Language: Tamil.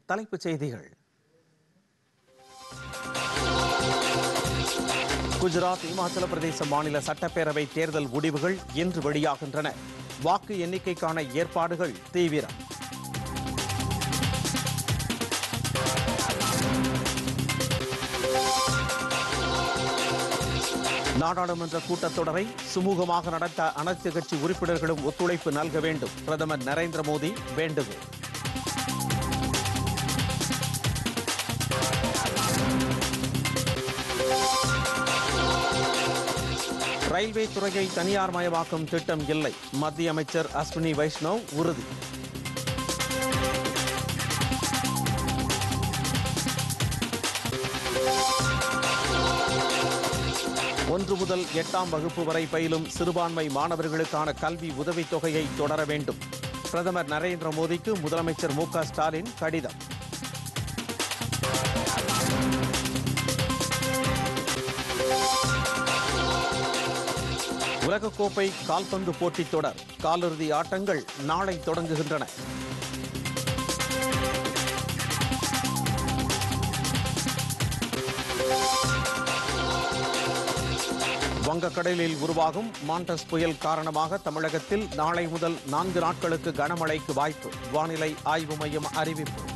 தலைப்புச் செய்திகள் குஜராத் இமாச்சல பிரதேச மாநில சட்டப்பேரவை தேர்தல் முடிவுகள் இன்று வெளியாகின்றன வாக்கு எண்ணிக்கைக்கான ஏற்பாடுகள் தீவிரம் நாடாளுமன்ற கூட்டத்தொடரை சுமூகமாக நடத்த அனைத்து கட்சி உறுப்பினர்களும் ஒத்துழைப்பு நல்க வேண்டும் பிரதமர் நரேந்திர மோடி வேண்டுகோள் ரயில்வே துறையை தனியார் மயமாக்கும் திட்டம் இல்லை மத்திய அமைச்சர் அஸ்வினி வைஷ்ணவ் உறுதி ஒன்று முதல் எட்டாம் வகுப்பு வரை பயிலும் சிறுபான்மை மாணவர்களுக்கான கல்வி உதவித் தொகையை தொடர வேண்டும் பிரதமர் நரேந்திர மோடிக்கு முதலமைச்சர் மு க ஸ்டாலின் கடிதம் உலகக்கோப்பை கால்பந்து போட்டித் தொடர் காலிறுதி ஆட்டங்கள் நாளை தொடங்குகின்றன வங்கக்கடலில் உருவாகும் மாண்டஸ் புயல் காரணமாக தமிழகத்தில் நாளை முதல் நான்கு நாட்களுக்கு கனமழைக்கு வாய்ப்பு வானிலை ஆய்வு மையம் அறிவிப்பு